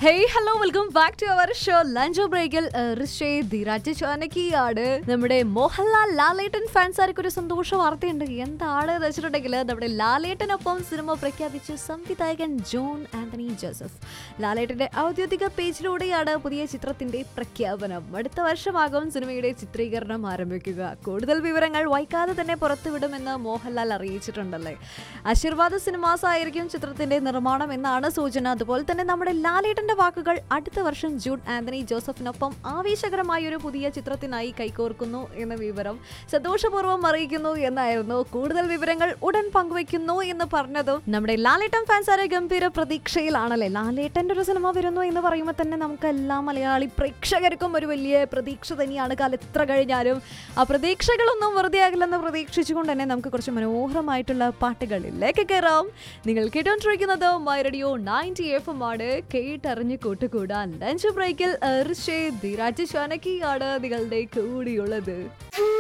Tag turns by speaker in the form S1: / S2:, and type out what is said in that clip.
S1: hey hello welcome back to our show lunch ബ്രേക്കിൽ ഋഷേ ധീരാജ് ചോനക്കിയാണ് നമ്മുടെ മോഹൻലാൽ ലാലേട്ടൻ ഫാൻസാർക്ക് ഒരു സന്തോഷ വാർത്തയുണ്ട് എന്താണ് എന്ന് വെച്ചിട്ടുണ്ടെങ്കിൽ നമ്മുടെ ലാലേട്ടനൊപ്പം സിനിമ പ്രഖ്യാപിച്ച സംവിധായകൻ ജോൺ ആന്റണി ജോസഫ് ലാലേട്ടന്റെ ഔദ്യോഗിക പേജിലൂടെയാണ് പുതിയ ചിത്രത്തിന്റെ പ്രഖ്യാപനം അടുത്ത വർഷമാകും സിനിമയുടെ ചിത്രീകരണം ആരംഭിക്കുക കൂടുതൽ വിവരങ്ങൾ വൈകാതെ തന്നെ പുറത്തുവിടുമെന്ന് മോഹൻലാൽ അറിയിച്ചിട്ടുണ്ടല്ലേ ആശീർവാദ സിനിമാസ് ആയിരിക്കും ചിത്രത്തിന്റെ നിർമ്മാണം എന്നാണ് സൂചന അതുപോലെ തന്നെ നമ്മുടെ ലാലേട്ടന്റെ വാക്കുകൾ അടുത്ത വർഷം ജൂൺ ആന്റണി ജോസഫിനൊപ്പം ആവേശകരമായ ഒരു പുതിയ ചിത്രത്തിനായി കൈകോർക്കുന്നു എന്ന വിവരം സന്തോഷപൂർവ്വം അറിയിക്കുന്നു എന്നായിരുന്നു കൂടുതൽ വിവരങ്ങൾ ഉടൻ പങ്കുവയ്ക്കുന്നു എന്ന് പറഞ്ഞതും നമ്മുടെ ലാലേട്ടൻ ഫാൻസാരെ ഗംഭീര പ്രതീക്ഷയിലാണല്ലേ ലാലേട്ടന്റെ ഒരു സിനിമ വരുന്നു എന്ന് പറയുമ്പോൾ തന്നെ നമുക്ക് എല്ലാ മലയാളി പ്രേക്ഷകർക്കും ഒരു വലിയ പ്രതീക്ഷ തന്നെയാണ് കാലം എത്ര കഴിഞ്ഞാലും ആ പ്രതീക്ഷകളൊന്നും വെറുതെ ആകില്ലെന്ന് പ്രതീക്ഷിച്ചുകൊണ്ട് തന്നെ നമുക്ക് കുറച്ച് മനോഹരമായിട്ടുള്ള പാട്ടുകളിലേക്ക് കയറാം നിങ്ങൾ കേട്ടോണ്ടിരിക്കുന്നത് my radio ninety F M ആണ് കേട്ടറിഞ്ഞ് കൂട്ടുകൂടാൻ ലഞ്ച് ബ്രേക്കിൽ ഋഷേ ധീരാജ് ഷാനക്കിയാണ് നിങ്ങളുടെ കൂടിയുള്ളത്